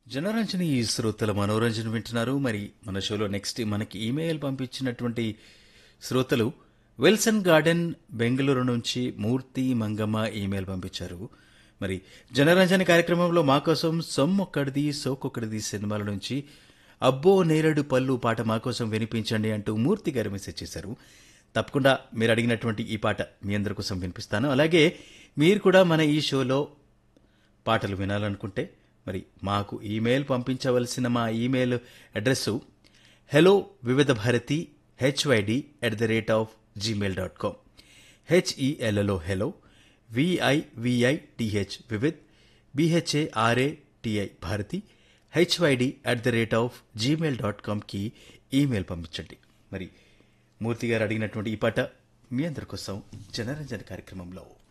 జనరంజని ఈ శ్రోతల మనోరంజన వింటున్నారు మరి మన షోలో నెక్స్ట్ మనకి ఈమెయిల్ పంపించినటువంటి శ్రోతలు విల్సన్ గార్డెన్ బెంగళూరు నుంచి మూర్తి మంగమ్మ ఈమెయిల్ పంపించారు మరి జనరంజన కార్యక్రమంలో మా కోసం సొమ్మొక్కడిది సోకొక్కడిది సినిమాల నుంచి అబ్బో నేరడు పళ్ళు పాట మా కోసం వినిపించండి అంటూ మూర్తి గారు మెసేజ్ చేశారు తప్పకుండా మీరు అడిగినటువంటి ఈ పాట మీ అందరి కోసం వినిపిస్తాను అలాగే మీరు కూడా మన ఈ షోలో పాటలు వినాలనుకుంటే మరి మాకు ఈమెయిల్ పంపించవలసిన మా email address hello Vividh Bharati HYD at the rate of Gmail dot com H E L L O hello V I V I T H Vividh B H A R A T I Bharati HYD at the rate of Gmail dot కామ్కి ఈమెయిల్ పంపించండి మరి మూర్తి గారు అడిగినటువంటి ఈ పాట మీ అందరి కోసం జనరంజన కార్యక్రమంలో